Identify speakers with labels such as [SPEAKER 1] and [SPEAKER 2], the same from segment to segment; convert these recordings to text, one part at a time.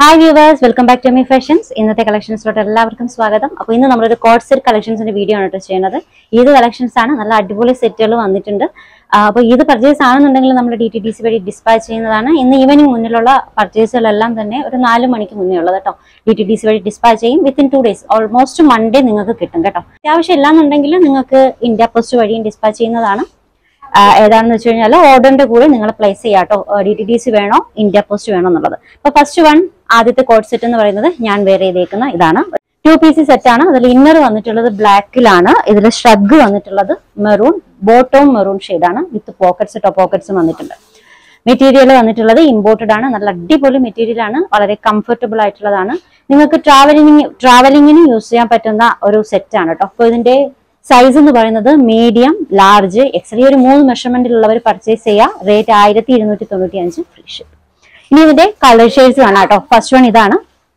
[SPEAKER 1] hi viewers welcome back to my fashions ഇന്നത്തെ കളക്ഷൻസിലോട്ട് എല്ലാവർക്കും സ്വാഗതം അപ്പോൾ ഇന്ന് നമ്മളൊരു കോഡ് സെറ്റ് കളക്ഷൻസിന്റെ വീഡിയോ ആണ് കേട്ടോ ചെയ്യുന്നത് ഈദ് കളക്ഷൻസ് ആണ് നല്ല അടിപൊളി സെറ്റുകൾ വന്നിട്ടുണ്ട് അപ്പോൾ ഇത് പർച്ചേസ് ആണെന്നുണ്ടെങ്കിൽ നമ്മൾ ഡി ടി ഡി സി വഴി ഡിസ്പാച്ച് ചെയ്യുന്നതാണ് ഇന്ന് ഈവനിങ് മുന്നിലുള്ള പർച്ചേസുകളെല്ലാം തന്നെ ഒരു നാല് മണിക്ക് മുന്നേ ഉള്ളത് കേട്ടോ ഡി ടി ഡി സി വഴി ഡിസ്പാച്ച് ചെയ്യും within two days almost Monday നിങ്ങൾക്ക് കിട്ടും കേട്ടോ അത്യാവശ്യം ഇല്ലാന്നുണ്ടെങ്കിൽ നിങ്ങൾക്ക് ഇന്ത്യ പോസ്റ്റ് വഴിയും ഡിസ്പാച്ച് ചെയ്യുന്നതാണ് ആ, ഏതാണെന്ന് വെച്ച് കഴിഞ്ഞാൽ ഓർഡറിന്റെ കൂടെ നിങ്ങൾ പ്ലേസ് ചെയ്യാട്ടോ ഡി ടി ഡി സി വേണോ ഇന്ത്യ പോസ്റ്റ് വേണോ എന്നുള്ളത് അപ്പൊ ഫസ്റ്റ് വൺ ആദ്യത്തെ കോഡ് സെറ്റ് എന്ന് പറയുന്നത് ഞാൻ വെയർ ചെയ്തേക്കുന്ന ഇതാണ് ടു പി സി സെറ്റ് ആണ് അതിൽ ഇന്നർ വന്നിട്ടുള്ളത് ബ്ലാക്കിലാണ് ഇതിൽ ഷ്രഗ് വന്നിട്ടുള്ളത് മെറൂൺ ബോട്ടവും മെറൂൺ ആണ് വിത്ത് പോക്കറ്റ്സ് ടോപ്പ് പോക്കറ്റ്സും വന്നിട്ടുണ്ട് മെറ്റീരിയൽ വന്നിട്ടുള്ളത് ഇമ്പോർട്ടഡ് ആണ് നല്ല അടിപൊളി മെറ്റീരിയൽ ആണ് വളരെ കംഫർട്ടബിൾ ആയിട്ടുള്ളതാണ് നിങ്ങൾക്ക് ട്രാവലിംഗ് ട്രാവലിംഗിന് യൂസ് ചെയ്യാൻ പറ്റുന്ന ഒരു സെറ്റ് ആണ് കേട്ടോ അപ്പോൾ ഇതിന്റെ സൈസ് എന്ന് പറയുന്നത് മീഡിയം ലാർജ് എക്സൽ ഈ ഒരു മൂന്ന് മെഷർമെന്റിലുള്ളവർ പർച്ചേസ് ചെയ്യുക റേറ്റ് ആയിരത്തി ഇരുന്നൂറ്റി തൊണ്ണൂറ്റി അഞ്ച് ഫ്രീ ഷിപ്പ് ഇനി ഇതിന്റെ കളർ ഷെയ്ഡ്സ് കാണാം കേട്ടോ ഫസ്റ്റ് വൺ ഇതാണ്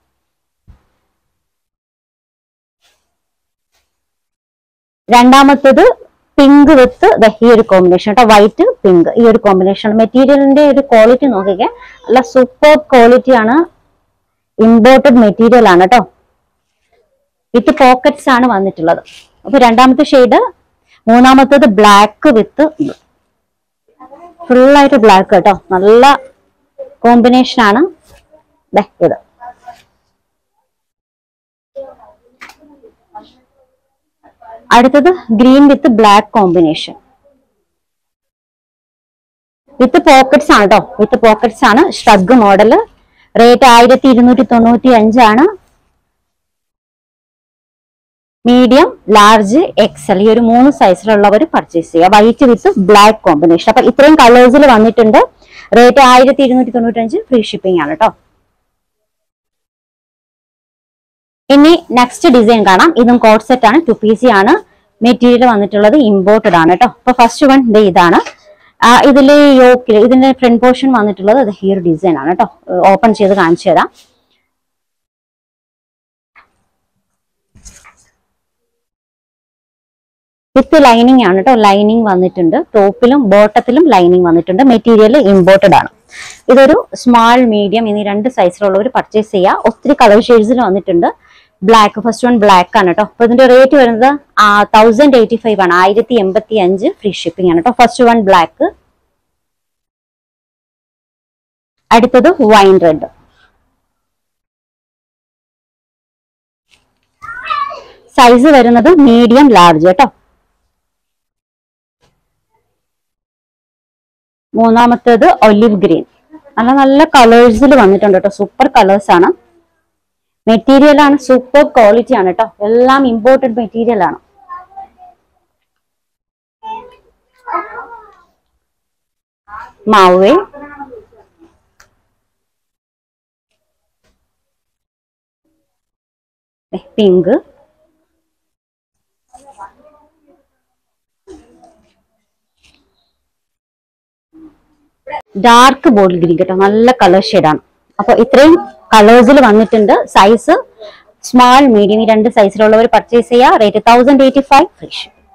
[SPEAKER 1] രണ്ടാമത്തത് പിങ്ക് വിത്ത് ഈ ഒരു കോമ്പിനേഷൻ കേട്ടോ വൈറ്റ് പിങ്ക് ഈ ഒരു കോമ്പിനേഷൻ മെറ്റീരിയലിന്റെ ഒരു ക്വാളിറ്റി നോക്കിക്കേ നല്ല സൂപ്പർ ക്വാളിറ്റി ആണ് ഇമ്പോർട്ടഡ് മെറ്റീരിയൽ ആണ് കേട്ടോ വിത്ത് പോക്കറ്റ്സ് ആണ് വന്നിട്ടുള്ളത് അപ്പൊ രണ്ടാമത്തെ ഷെയ്ഡ് മൂന്നാമത്തത് ബ്ലാക്ക് വിത്ത് ഫുൾ ആയിട്ട് ബ്ലാക്ക് കേട്ടോ നല്ല കോമ്പിനേഷൻ ആണ് ദേ ഇത് അടുത്തത് green with black combination with pockets ആണ് കേട്ടോ വിത്ത് പോക്കറ്റ്സ് ആണ് ഷ്രഗ് മോഡല് റേറ്റ് ആയിരത്തി ഇരുന്നൂറ്റി തൊണ്ണൂറ്റി അഞ്ചാണ് മീഡിയം ലാർജ് എക്സൽ ഈ ഒരു മൂന്ന് സൈസിലുള്ളവർ പർച്ചേസ് ചെയ്യുക വൈറ്റ് വിത്ത് ബ്ലാക്ക് കോമ്പിനേഷൻ അപ്പൊ ഇത്രയും കളേഴ്സിൽ വന്നിട്ടുണ്ട് റേറ്റ് ആയിരത്തി ഇരുന്നൂറ്റി തൊണ്ണൂറ്റി അഞ്ച് ഫ്രീ ഷിപ്പിംഗ് ആണ് കേട്ടോ ഇനി നെക്സ്റ്റ് ഡിസൈൻ കാണാം ഇതും കോഡ് സെറ്റ് ആണ് ടു പി സി ആണ് മെറ്റീരിയൽ വന്നിട്ടുള്ളത് ഇമ്പോർട്ടഡ് ആണ് കേട്ടോ അപ്പൊ ഫസ്റ്റ് വൺ ഇത് ഇതാണ് ആ, ഇതില് യോക്കിൽ ഇതിന്റെ ഫ്രണ്ട് പോർഷൻ വന്നിട്ടുള്ളത് ഇത് ഈ ഒരു ഡിസൈൻ ആണ് കേട്ടോ ഓപ്പൺ ചെയ്ത് കാണിച്ചു തരാം വിത്ത് ലൈനിങ് ആണ് കേട്ടോ ലൈനിങ് വന്നിട്ടുണ്ട് ടോപ്പിലും ബോട്ടത്തിലും ലൈനിങ് വന്നിട്ടുണ്ട് മെറ്റീരിയൽ ഇമ്പോർട്ടഡ് ആണ് ഇതൊരു സ്മാൾ മീഡിയം എന്നീ രണ്ട് സൈസിലുള്ളവർ പർച്ചേസ് ചെയ്യുക ഒത്തിരി കളർ ഷെയ്ഡ്സിൽ വന്നിട്ടുണ്ട് ബ്ലാക്ക് ഫസ്റ്റ് വൺ ബ്ലാക്ക് ആണ് കേട്ടോ അപ്പൊ ഇതിന്റെ റേറ്റ് വരുന്നത് തൗസൻഡ് എയ്റ്റി ഫൈവ് ആണ് ആയിരത്തി എൺപത്തി അഞ്ച് ഫ്രീ ഷിപ്പിംഗ് ആണ് കേട്ടോ ഫസ്റ്റ് വൺ ബ്ലാക്ക് അടുത്തത് വൈൻ റെഡ് സൈസ് വരുന്നത് മീഡിയം ലാർജ് കേട്ടോ മൂന്നാമത്തേത് ഒലിവ് ഗ്രീൻ നല്ല നല്ല കളേഴ്സിൽ വന്നിട്ടുണ്ട് കേട്ടോ സൂപ്പർ കളേഴ്സ് ആണ് മെറ്റീരിയൽ ആണ് സൂപ്പർ ക്വാളിറ്റി ആണ് കേട്ടോ എല്ലാം ഇമ്പോർട്ടഡ് മെറ്റീരിയൽ ആണ് mauve pink dark bottle green കേട്ടോ നല്ല കളർ ഷെയ്ഡാണ് അപ്പൊ ഇത്രയും കളേഴ്സിൽ വന്നിട്ടുണ്ട് സൈസ് സ്മാൾ മീഡിയം ഈ രണ്ട് സൈസിലുള്ളവർ പർച്ചേസ് ചെയ്യുക rate thousand eighty five free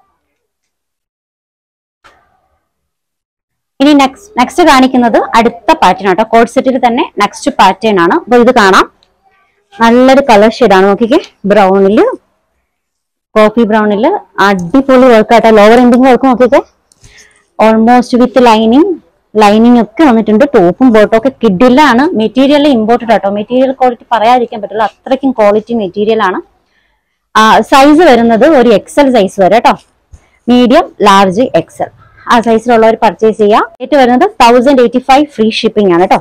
[SPEAKER 1] ഇനി നെക്സ്റ്റ് നെക്സ്റ്റ് കാണിക്കുന്നത് അടുത്ത പാറ്റേൺ ആട്ടോ കോഡ് സെറ്റിൽ തന്നെ നെക്സ്റ്റ് പാറ്റേൺ ആണ് അപ്പൊ ഇത് കാണാം നല്ലൊരു കളർ ഷെയ്ഡാണ് നോക്കിക്കേ ബ്രൗണില് കോഫി ബ്രൗണില് അടിപൊളി വർക്ക് ആട്ടോ ലോവർ എൻഡിങ് വർക്ക് നോക്കിക്കേ ഓൾമോസ്റ്റ് വിത്ത് ലൈനിങ് ലൈനിങ് ഒക്കെ വന്നിട്ടുണ്ട് ടോപ്പും ബോട്ടും ഒക്കെ കിഡിലാണ് മെറ്റീരിയൽ ഇമ്പോർട്ടഡ് ആട്ടോ മെറ്റീരിയൽ ക്വാളിറ്റി പറയാതിരിക്കാൻ പറ്റില്ല അത്രയ്ക്കും ക്വാളിറ്റി മെറ്റീരിയൽ ആണ് സൈസ് വരുന്നത് ഒരു എക്സൽ സൈസ് വരെ കേട്ടോ മീഡിയം ലാർജ് എക്സൽ ആ സൈസിലുള്ളവർ പർച്ചേസ് ചെയ്യാം റേറ്റ് വരുന്നത് thousand eighty five free shipping ആണ് കേട്ടോ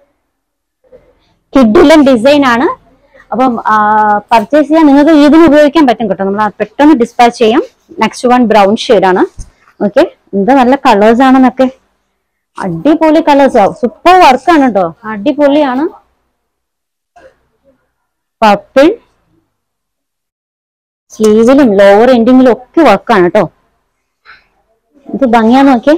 [SPEAKER 1] കിഡിലൻ ഡിസൈൻ ആണ് അപ്പം പർച്ചേസ് ചെയ്യാൻ നിങ്ങൾക്ക് ഇതിന് ഉപയോഗിക്കാൻ പറ്റും കേട്ടോ നമ്മൾ പെട്ടെന്ന് ഡിസ്പാച്ച് ചെയ്യാം നെക്സ്റ്റ് വൺ ബ്രൗൺ ആണ് ഓക്കെ എന്താ നല്ല കളേഴ്സ് ആണെന്നൊക്കെ അടിപൊളി കളേഴ്സ് സൂപ്പർ വർക്കാണ് കേട്ടോ അടിപൊളിയാണ് പർപ്പിൾ സ്ലീവിലും ലോവർ എൻഡിങ്ങിലും ഒക്കെ വർക്കാണ് കേട്ടോ ഇത് ഭംഗിയാന്ന് നോക്കിയേ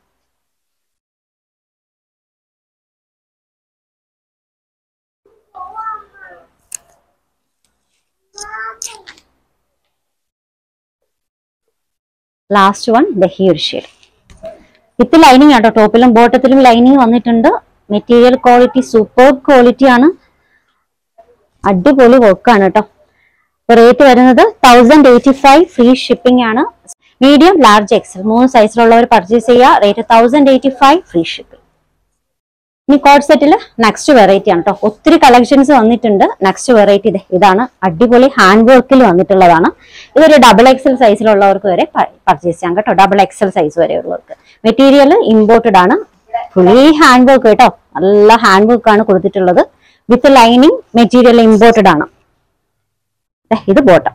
[SPEAKER 1] last one the here shade with lining ആട്ടോ ടോപ്പിലും ബോട്ടത്തിലും ലൈനിങ് വന്നിട്ടുണ്ട് മെറ്റീരിയൽ ക്വാളിറ്റി സൂപ്പർ ക്വാളിറ്റി ആണ് അടിപൊളി വർക്കാണ് കേട്ടോ റേറ്റ് വരുന്നത് thousand eighty five free shipping ആണ് മീഡിയം ലാർജ് എക്സൽ മൂന്ന് സൈസിലുള്ളവർ പർച്ചേസ് ചെയ്യുക rate thousand eighty five free shipping ഇനി കോഡ് സെറ്റിൽ നെക്സ്റ്റ് വെറൈറ്റി ആണ് കേട്ടോ ഒത്തിരി കളക്ഷൻസ് വന്നിട്ടുണ്ട് നെക്സ്റ്റ് വെറൈറ്റി ഇത് ഇതാണ് അടിപൊളി ഹാൻഡ് വർക്കിൽ വന്നിട്ടുള്ളതാണ് ഇതൊരു ഡബിൾ എക്സൽ സൈസിലുള്ളവർക്ക് വരെ പർച്ചേസ് ചെയ്യാം കേട്ടോ ഡബിൾ എക്സൽ സൈസ് വരെ ഉള്ളവർക്ക് മെറ്റീരിയൽ ഇമ്പോർട്ടഡ് ആണ് ഫുള്ളി ഹാൻഡ് വർക്ക് കേട്ടോ നല്ല ഹാൻഡ് വർക്ക് ആണ് കൊടുത്തിട്ടുള്ളത് വിത്ത് ലൈനിങ് മെറ്റീരിയൽ ഇമ്പോർട്ടഡ് ആണ് ദേ, ഇത് ബോട്ടം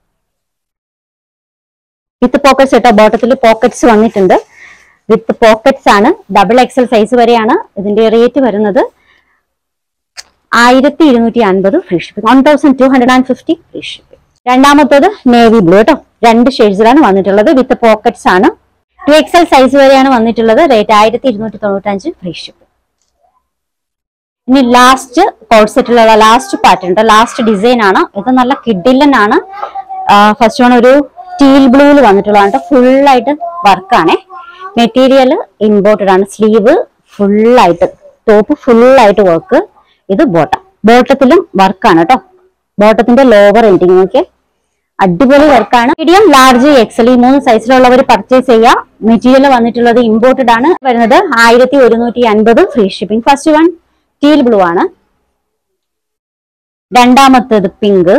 [SPEAKER 1] വിത്ത് പോക്കറ്റ്സ് കേട്ടോ ബോട്ടത്തിൽ പോക്കറ്റ്സ് വന്നിട്ടുണ്ട് വിത്ത് പോക്കറ്റ്സ് ആണ് ഡബിൾ എക്സൽ സൈസ് വരെയാണ് ഇതിന്റെ റേറ്റ് വരുന്നത് ആയിരത്തി ഇരുന്നൂറ്റി അൻപത് free shipping one thousand two hundred and fifty free shipping രണ്ടാമത്തത് നേവി ബ്ലൂ കേട്ടോ രണ്ട് ഷെയ്ഡ്സിലാണ് വന്നിട്ടുള്ളത് വിത്ത് പോക്കറ്റ്സ് ആണ് ടു എക്സൽ സൈസ് വരെയാണ് വന്നിട്ടുള്ളത് റേറ്റ് ആയിരത്തി ഇരുന്നൂറ്റി തൊണ്ണൂറ്റഞ്ച് ഫ്രീ ഷിപ്പിംഗ് ഇനി ലാസ്റ്റ് കോഡ് സെറ്റിലുള്ള ലാസ്റ്റ് പാറ്റേൺ ലാസ്റ്റ് ഡിസൈൻ ആണ് ഇത് നല്ല കിഡിലൻ ആണ് ഫസ്റ്റ് വൺ ഒരു ടീൽ ബ്ലൂവിൽ വന്നിട്ടുള്ളതാണ് ഫുൾ ആയിട്ട് വർക്കാണേ മെറ്റീരിയൽ ഇമ്പോർട്ടഡ് ആണ് സ്ലീവ് ഫുൾ ആയിട്ട് ടോപ്പ് ഫുൾ ആയിട്ട് വർക്ക് ഇത് ബോട്ടം ബോട്ടത്തിലും വർക്കാണ് കേട്ടോ ബോട്ടത്തിന്റെ ലോവർ എൻഡിങ് നോക്കിയേ അടിപൊളി വർക്കാണ് മീഡിയം ലാർജ് എക്സൽ ഈ മൂന്ന് സൈസിലുള്ളവർ പർച്ചേസ് ചെയ്യാം മെറ്റീരിയൽ വന്നിട്ടുള്ളത് ഇമ്പോർട്ടഡ് ആണ് വരുന്നത് ആയിരത്തി ഒരുന്നൂറ്റി അൻപത് free shipping first one teal blue ആണ് രണ്ടാമത്തേത് പിങ്ക്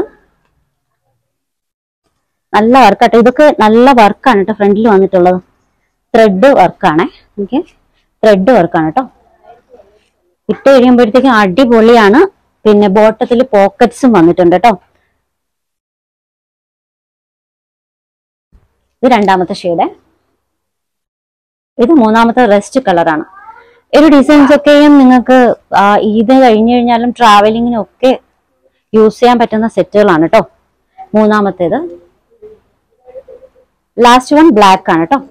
[SPEAKER 1] നല്ല വർക്കാട്ടോ ഇതൊക്കെ നല്ല വർക്കാണ് കേട്ടോ ഫ്രണ്ടിൽ വന്നിട്ടുള്ളത് ത്രെഡ് വർക്കാണേ ഓക്കെ ത്രെഡ് വർക്കാണ് കേട്ടോ ഇട്ട് കഴിയുമ്പോഴത്തേക്കും അടിപൊളിയാണ് പിന്നെ ബോട്ടത്തിൽ പോക്കറ്റ്സും വന്നിട്ടുണ്ട് കേട്ടോ ഇത് രണ്ടാമത്തെ ഷെയ്ഡ് ഇത് മൂന്നാമത്തെ റെസ്റ്റ് കളറാണ് ഒരു ഡിസൈൻസ് ഒക്കെയും നിങ്ങൾക്ക് ആ, ഇത് കഴിഞ്ഞു കഴിഞ്ഞാലും ട്രാവലിങ്ങിനും ഒക്കെ യൂസ് ചെയ്യാൻ പറ്റുന്ന സെറ്റുകളാണ് കേട്ടോ മൂന്നാമത്തേത് ലാസ്റ്റ് വൺ ബ്ലാക്ക് ആണ് കേട്ടോ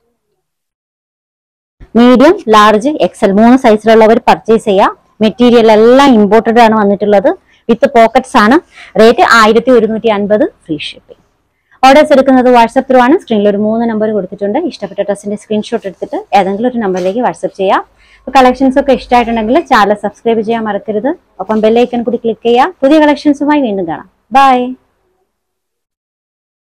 [SPEAKER 1] മീഡിയം ലാർജ് എക്സൽ മൂന്ന് സൈസിലുള്ളവർ പർച്ചേസ് ചെയ്യാം മെറ്റീരിയൽ എല്ലാം ഇമ്പോർട്ടഡ് ആണ് വന്നിട്ടുള്ളത് വിത്ത് പോക്കറ്റ്സ് ആണ് റേറ്റ് ആയിരത്തി ഒരുന്നൂറ്റി അൻപത് ഫ്രീ ഷിപ്പിംഗ് ഓർഡേഴ്സ് എടുക്കുന്നത് വാട്സപ്പ് ത്രൂ ആണ് സ്ക്രീനിൽ ഒരു മൂന്ന് നമ്പർ കൊടുത്തിട്ടുണ്ട് ഇഷ്ടപ്പെട്ട ഡ്രസ്സിന്റെ സ്ക്രീൻഷോട്ട് എടുത്തിട്ട് ഏതെങ്കിലും ഒരു നമ്പറിലേക്ക് വാട്സപ്പ് ചെയ്യാം കളക്ഷൻസ് ഒക്കെ ഇഷ്ടമായിട്ടുണ്ടെങ്കിൽ ചാനൽ സബ്സ്ക്രൈബ് ചെയ്യാൻ മറക്കരുത് ഒപ്പം ബെല്ലൈക്കൺ കൂടി ക്ലിക്ക് ചെയ്യുക പുതിയ കളക്ഷൻസുമായി വീണ്ടും കാണാം ബൈ